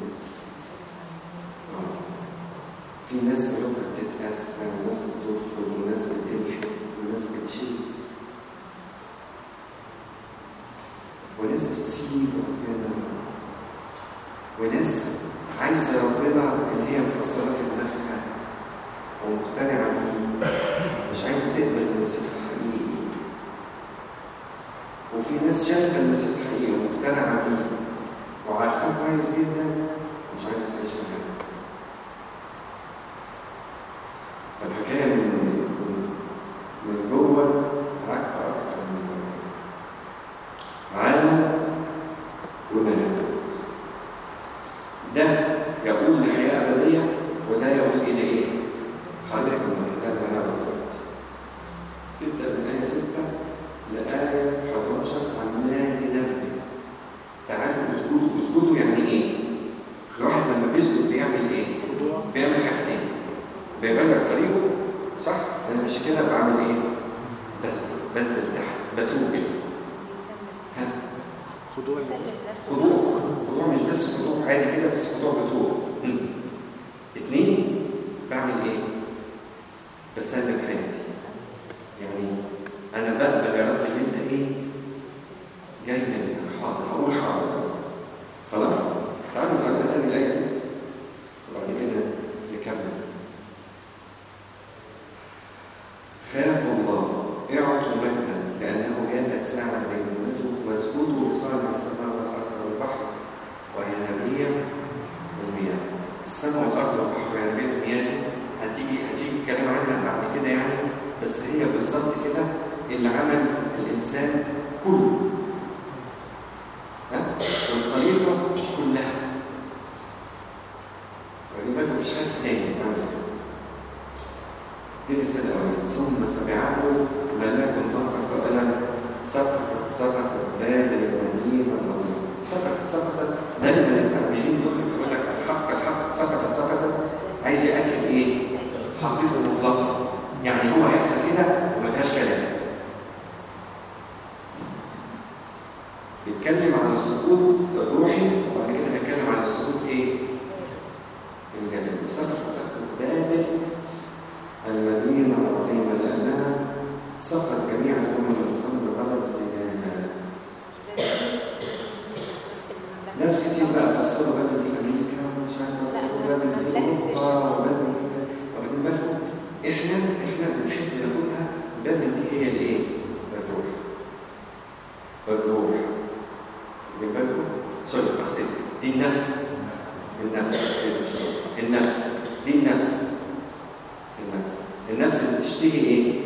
آه. في ناس قلوبها بتتأثر وناس بترفض وناس بتلحق وناس بتشز وناس بتسيب ربنا وناس عايزه ربنا اللي هي مفسره في دماغها ومقتنعه بيه مش عايزه تقبل المسيح الحقيقي وفي ناس شايفه المسيح الحقيقي ومقتنعه بيه وعارفاه كويس جدا ومش عايزه تعيش معاه فالحكايه من من من جوه عكه اكتر من بره عالم وملكوت ده يقول لحياة أبدية وده يقول إلى إيه؟ حضرتك زي ما هنعرف دلوقتي تبدأ من آية 6 لآية 11 عمال ينبه تعالوا اسجدوا اسجدوا يعني إيه؟ الواحد لما بيسجد بيعمل إيه؟ بيعمل حاجتين بيغير طريقه صح؟ أنا مش كده بعمل إيه؟ بس بنزل تحت بتوب ها خضوع يسلم نفسه خضوع خضوع مش بس خضوع عادي كده بس خضوع بطوع اتنين بعمل ايه؟ بسلم حياتي يعني انا بقبل يا رب ان انت ايه؟ جاي منك حاضر هقول حاضر خلاص؟ تعالوا نقرا تاني الايه دي وبعد كده نكمل خافوا الله اعطوا مجدا لانه جاءت ساعه دينونته واسجدوا لصانع السماء والارض والبحر وينابيع المياه السماء والارض والبحر وينابيع المياه دي هتيجي هتيجي الكلام عنها بعد كده يعني بس هي بالظبط كده اللي عمل الانسان كله ها والخليقه كلها واخدين بالكم مفيش حد تاني عمل كده دي الرسالة الأولانية ثم سمعه ملاك آخر قائلا سقطت سقطت بابل المدينة العظيمة سقطت سقطت دايما التعبيرين دول بيقول لك الحق الحق سقطت سقطت عايز يأكد إيه؟ حقيقة مطلقة يعني هو هيحصل كده وما فيهاش كلام بيتكلم عن السقوط الروحي وبعد كده هيتكلم عن السقوط ايه؟ الجسدي سقطت سقطت بابل المدينة العظيمة لأنها سقط جميع الأمم الخمر غضب زناها ناس كتير بقى فسروا بابل دي أمريكا ومش عارف فسروا بابل دي أوروبا وبابل دي واخدين بالكم؟ إحنا إحنا بنحب ناخدها بابل دي هي الإيه؟ الروح الروح واخدين بالكم؟ سوري أختي دي النفس النفس كده مش الروح. النفس دي النفس النفس النفس اللي بتشتهي ايه؟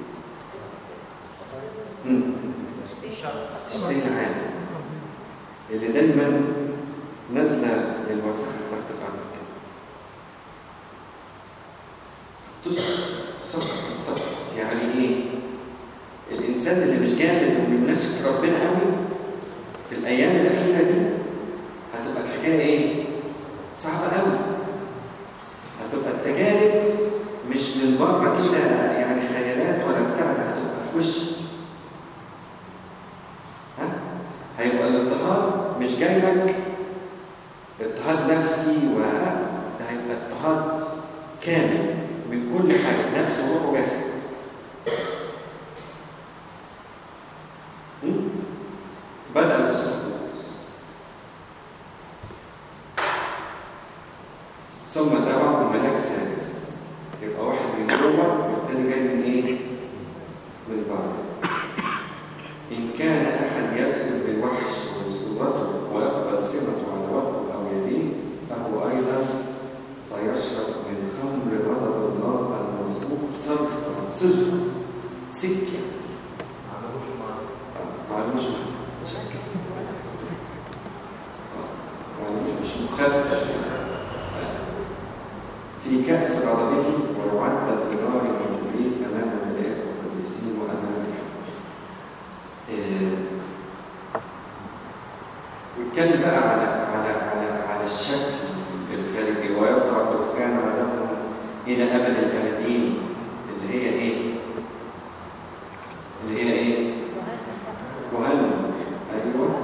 مم. تشتهي العالم اللي دايما نازله للوسخ تحت الارض كده تسقط سقط سقط يعني ايه الانسان اللي مش جامد وبينشف ربنا قوي في الايام الاخيره دي هتبقى الحكايه ايه صعبه قوي هتبقى التجارب مش من بره كده يعني خيالات ولا بتاع ده هتبقى في وشك ها هيبقى الاضطهاد مش جاي لك اضطهاد نفسي ولا ده هيبقى اضطهاد كامل من كل حاجه نفس وروح وجسد م? بدأ بالسقوط ثم تبعه ملاك سادس يبقى واحد من جوه والتاني جاي من ايه؟ من بره إن كان أحد يسجد للوحش وصورته ويقبل سمته على وجهه أو يديه فهو أيضا سيشرب من خمر غضب الله المصبوب صرفا صرفا سكة ما عندهوش معنى معلومش معلومش مش مخفف في كأس غضبه ويعذب بنار وكبريت أمام الملائكة والقديسين وأمام الحق إيه، ويتكلم بقى على على على على الشكل الخارجي ويصعد دخان عذابهم إلى أبد الأبدين اللي هي إيه؟ اللي هي إيه؟ جهنم أيوه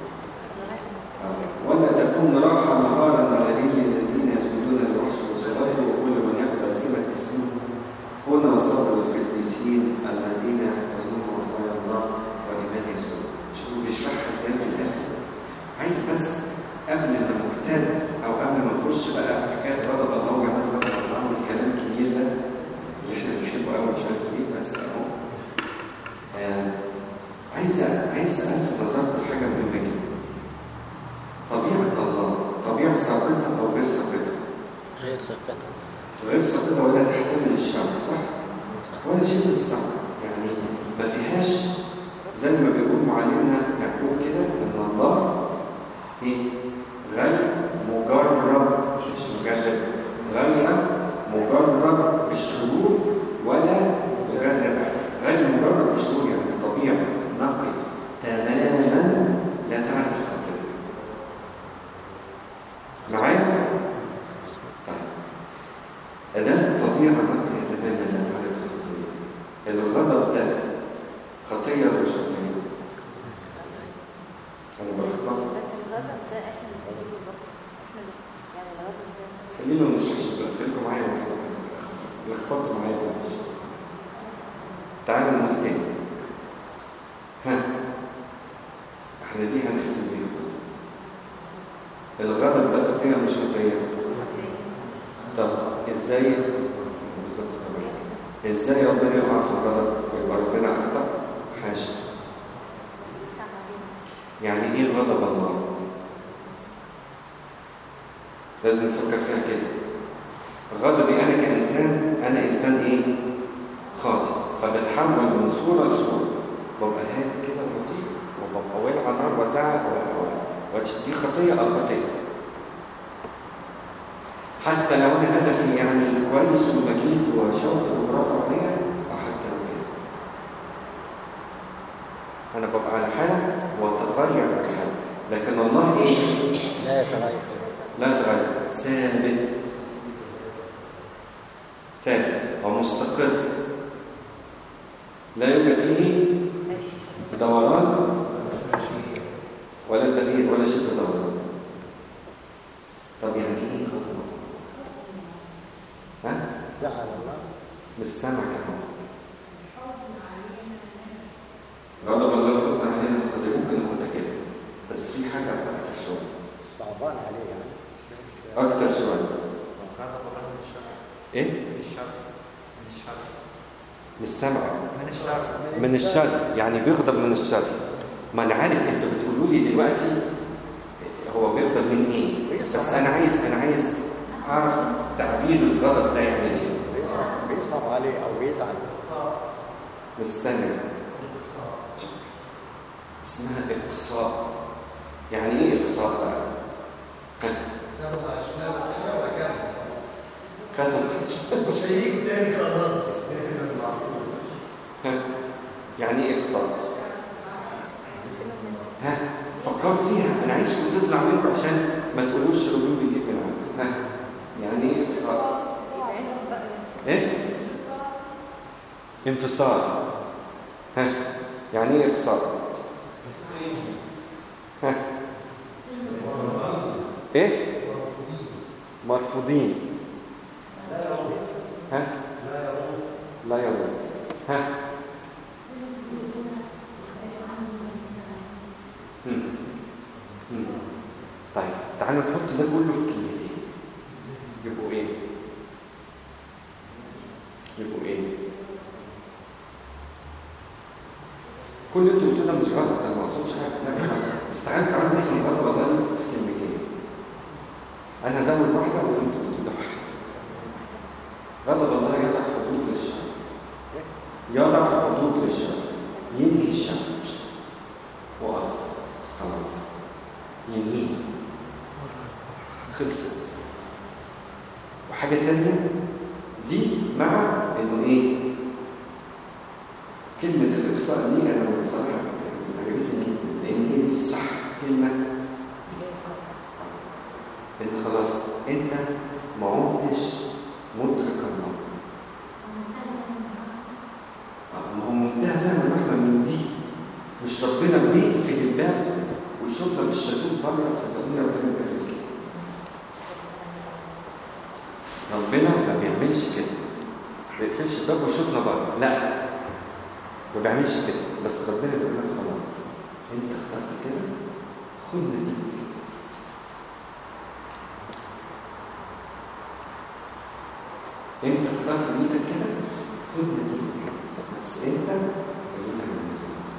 ولا تكون راحة نهارا ولدي الذين يسجدون للوحش وصلاته وكل من يقبل سمة اسمه هنا صبر القديسين الذين يحفظون وصايا الله وإيمان يسوع شوفوا بيشرحها ازاي في الآخر عايز بس قبل ما نرتد أو قبل ما نخش بقى في حكاية غضب الله وجمال غضب الله والكلام الكبير ده اللي احنا بنحبه قوي مش عارف ليه بس أهو آه، عايز عايز ألفت نظرك لحاجة مهمة جدا طبيعة الله طبيعة سابقتها أو غير سابقتها غير سقطة غير سابقتها ولا تحتمل الشر صح؟ ولا شبه الصعب يعني ما فيهاش زي ما بيقول معلمنا يعقوب كده ان الله ايه غير مجرد مش مجرد غير مجرد بالشرور ولا مجرد غير مجرد بالشرور يعني طبيعه نقي تماما لا تعرف الخطيه معايا؟ طيب أداة طبيعة نقية تماما لا تعرف الخطية الغضب ده خطية ولا مش خطية؟ أنا بلخبط بس الغضب ده احنا اللي بنقوله برضه احنا اللي- يعني الغضب ده خلينا مش مش خليكم معايا واحدة واحدة لخبطوا معايا معلش تعالوا نقول تاني ها احنا دي هنختم بيها خلاص الغضب ده خطية مش خطية؟ طب ازاي بالظبط ازاي ربنا يقع في الغضب ويبقى ربنا اخطا حاشا صعب علينا يعني ايه غضب الله لازم نفكر فيها كده غضبي انا كانسان انا انسان ايه خاطئ فبتحول من صوره لصوره ببقى هادي كده ولطيف وببقى ولع نار وزعق و- و- ودي خطيه او خطيه حتى لو انا هدفي يعني كويس ومجيد وشاطر وبرافو عليا او حتى لو كده انا ببقى على حاله واتغير على حاله لكن الله ايه لا يتغير لا يتغير ثابت ثابت ومستقر لا يوجد فيه دوران ولا تغيير ولا شبه دوران طب يعني ايه غضب الله؟ ها زعل الله مش سامع كمان غضب الله الحزن علينا ناخدها ممكن ناخدها كده بس في حاجه اكتر شويه صعبان عليه يعني اكتر شويه غضب الله من الشر ايه من الشر من الشر مش سامع من الشر من الشر يعني بيغضب من الشر ما انا عارف انتوا بتقولوا لي دلوقتي هو بيغضب من ايه بس انا عايز انا عايز اعرف تعبير الغضب ده يعني ايه بيصعب- بيصعب عليه او يزعل مش سامع اسمها اقصاء يعني ايه اقصاء بقى ها؟ خدوا مش هيجي تاني خلاص يعني ايه اقصاء ها فكروا فيها انا عايزكم تطلع منكم عشان ما تقولوش روبين بيجيب من عنده ها يعني ايه اقصاء ايه انفصال ها يعني ايه اقصاء ها ايه مرفوضين ها لا يرون ها مم. مم. طيب تعالوا نحط ده كله في كلمتين يبقوا ايه يبقوا ايه كل اللي انتوا قلتوه ده مش غلط انا ما اقصدش حاجه لا استعنت عندي في الغلط والله في كلمتين انا هزود واحده وانتوا قلتوا ده واحده غضب الله يضع حدود للشر يضع حدود للشر ينهي الشر وقف خلاص ينهي خلصت وحاجة تانية دي مع انه ايه كلمة الإقصاء دي أنا بصراحة عجبتني جدا لأن هي دي الصح كلمة إن خلاص أنت ما عدتش مدرك الله آه، ما هو منتهى زمن الرحمة من دي مش ربنا بيقفل الباب ويشوفنا بالشيطان بره صدقوني ربنا بيعمل كده ربنا ما بيعملش كده ما بيقفلش الباب ويشوفنا بره لا ما بيعملش كده بس ربنا بيقول لك خلاص انت اخترت كده خد نتيجه كده انت اخترت نيتك كده خد نتيجه كده بس انت بعيد عن خلاص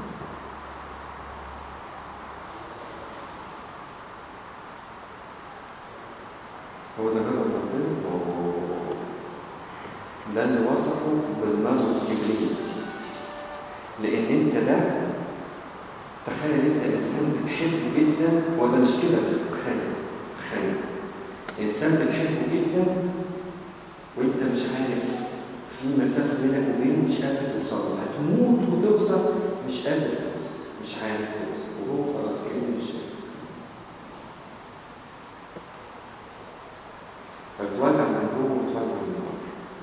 هو ده غضب ربنا أوه. ده اللي وصفه بالنار والكبريت لان انت ده تخيل انت انسان بتحبه جدا وده مش كده بس تخيل تخيل انسان بتحبه جدا وانت مش عارف في مسافه بينك وبينه مش قادر توصل له هتموت وتوصل مش قادر توصل مش عارف توصل وهو خلاص كأنه مش شايف خلاص فبتولع من جوه وتولع من بره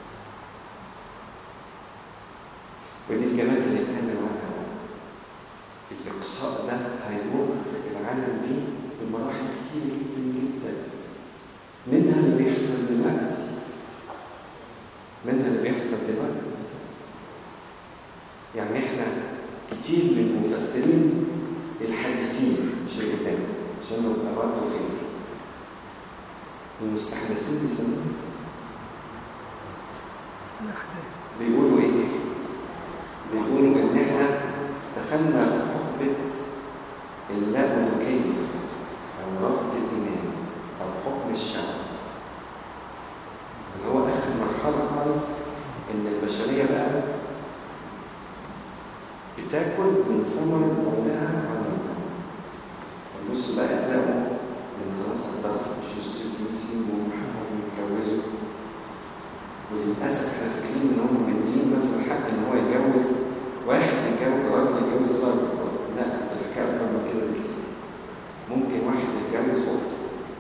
ودي الجمال اللي اتكلم عنها بقى. الاقصاء ده هيمر العالم بيه بمراحل كتير جدا جدا منها اللي بيحصل دلوقتي منها اللي بيحصل دلوقتي يعني احنا كتير من المفسرين الحديثين مش اللي قدام عشان نبقى برضه فين المستحدثين بيسموهم بيقولوا ايه؟ بيقولوا ان احنا دخلنا في حقبة اللاملوكية او رفض الايمان او حكم الشعب اللي هو اخر مرحلة خالص ان البشرية بقى بتاكل من ثمر بعدها عن الله النص بقى تلاقوا ان خلاص اعترفوا بالجنس الجنسي ومحققوا ويتجوزوا وللاسف احنا فاكرين ان هم مدين مثلا حق ان هو يتجوز واحد يتجوز راجل يتجوز راجل لا الحكايه اكبر من كده بكتير ممكن واحد يتجوز قطه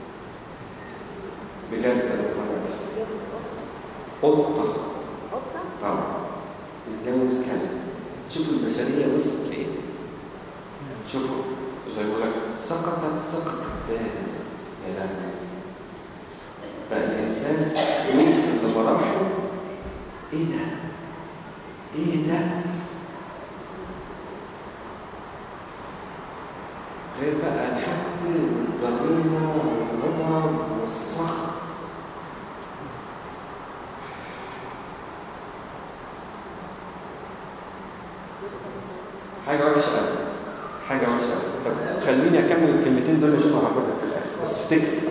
بجد انا بقول قطه قطة؟ اه يتجوز كلب شوفوا البشريه وصلت لايه شوفوا زي ما بقول لك سقطت سقط الدان يا لهوي بقى الانسان يوصل لمراحل ايه ده؟ ايه ده؟ غير بقى الحقد والضغينه والغضب والسخط حاجه وحشه قوي حاجه وحشه قوي طب خليني اكمل الكلمتين دول اشوف هاخدها في الاخر بس افتكر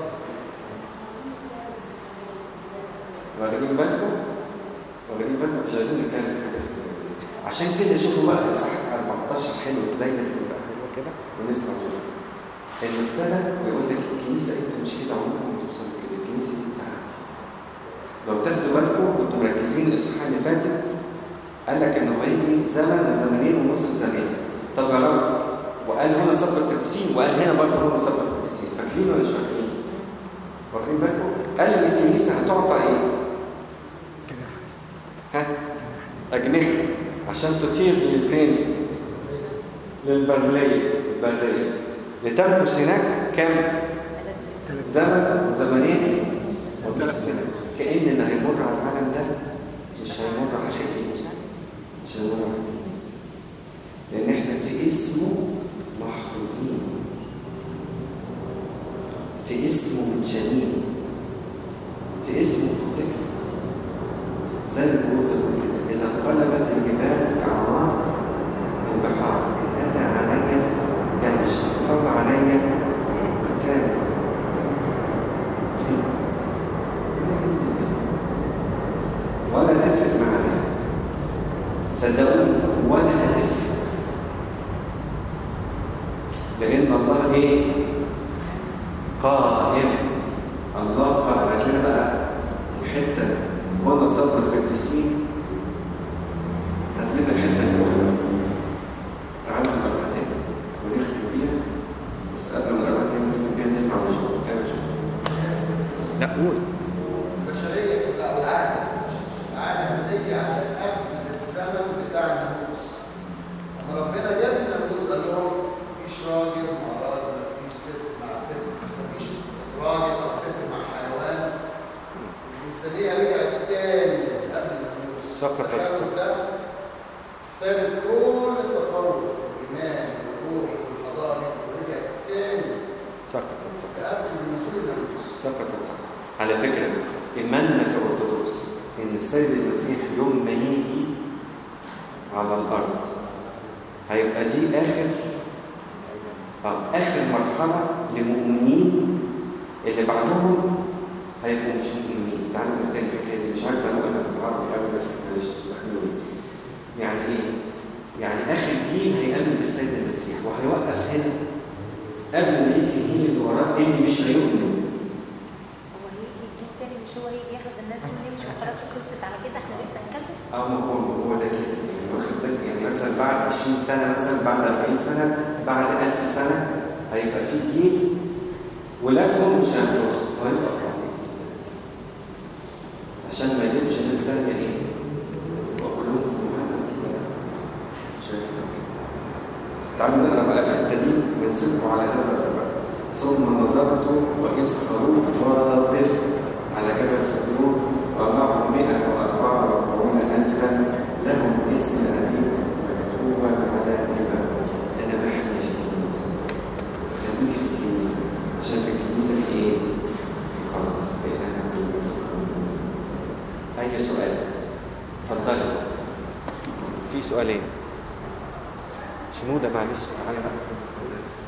واخدين بالكم؟ واخدين بالكم مش عايزين نتكلم في حاجات كتير. عشان كده شوفوا بقى صح 14 حلو ازاي ندخل بقى حلو كده ونسمع شويه انه ابتدى ويقول لك الكنيسه انت مش كده عمرك ما توصل كده الكنيسه دي بتاعتي مركزين الإصحاح اللي فاتت قال لك إنه هيجي زمن وزمنين ونص زمن طب يا رب وقال هنا سبب القديسين وقال هنا برضه هنا سبب القديسين فاكرين ولا مش فاكرين؟ واخدين بالكم؟ قال إن الكنيسة هتعطى إيه؟ ها؟ أجنحة عشان تطير لفين؟ للبرلية البرلية لتمكث هناك كام؟ زمن وزمنين ونص سنة كأن اللي هيمر على العالم ده مش هيمر على شيء مش هيمر على الكنيسة لأن احنا في اسمه محفوظين في اسمه متشالين في اسمه بروتكت زي ما بيقول داود كده إذا انقلبت الجبال في أعماق البحار إن أتى علي جيش قام علي قتال ولا تفرق معنا صدقوني ولا هتفرق لأن الله إيه؟ قائم الله قائم هات لنا بقى الحتة وأنا صبر القديسين هات لنا الحتة الأولى تعالوا نقراها تاني ونختم بيها بس قبل ما نقراها تاني نختم بيها نسمع وجهه يا وجهه لا قول البشريه كلها والعالم العالم بتيجي عشان قبل الزمن بتاع الناموس لما ربنا جاب الناموس قال لهم مفيش راجل مع راجل مفيش ست مع ست مفيش راجل او ست مع حيوان الانسانيه رجعت تاني قبل الناموس سقطت. تخيلوا ده سابت كل التطور الايمان والروح والحضاري ورجعت تاني سقطت سقطت قبل نزول الناموس سقطت سقطت على فكرة إيماننا كأرثوذكس إن السيد المسيح يوم ما يجي على الأرض هيبقى دي آخر آه آخر مرحلة لمؤمنين اللي بعدهم هيبقوا مش مؤمنين تعالوا نتكلم الحكاية دي مش عارف أنا أقولها بالعربي أوي بس معلش تستحملوني يعني إيه؟ يعني آخر جيل هيأمن بالسيد المسيح وهيوقف هنا قبل ما يجي الجيل اللي وراه اللي مش هيؤمنوا هو هيجي الجيل تاني مش هو هيجي ياخد الناس دي ونمشي وخلاص خلصت على كده احنا لسه هنكمل اه ما هو هو ده كده يعني واخد بالك يعني مثلا بعد 20 سنه مثلا بعد 40 سنه بعد 1000 سنه هيبقى في جيل ولادهم مش هيخلصوا وهيبقى في واحد جديد. عشان ما يجيبش الناس تانية ايه؟ يبقى كلهم في مهمة كده مش هيحصل كده. تعالوا نقرا بقى الحته دي ونسيبكم على هذا الربع ثم نظرت واذ خروف واقف على جبل صدور ومعه 144 ألفا لهم اسم أبي مكتوبا على الباب أنا بحمي في الكنيسة خليك في الكنيسة عشان في الكنيسة في إيه؟ في خلاص بين أنا أي سؤال؟ اتفضلي في سؤالين شنودة معلش تعالى بقى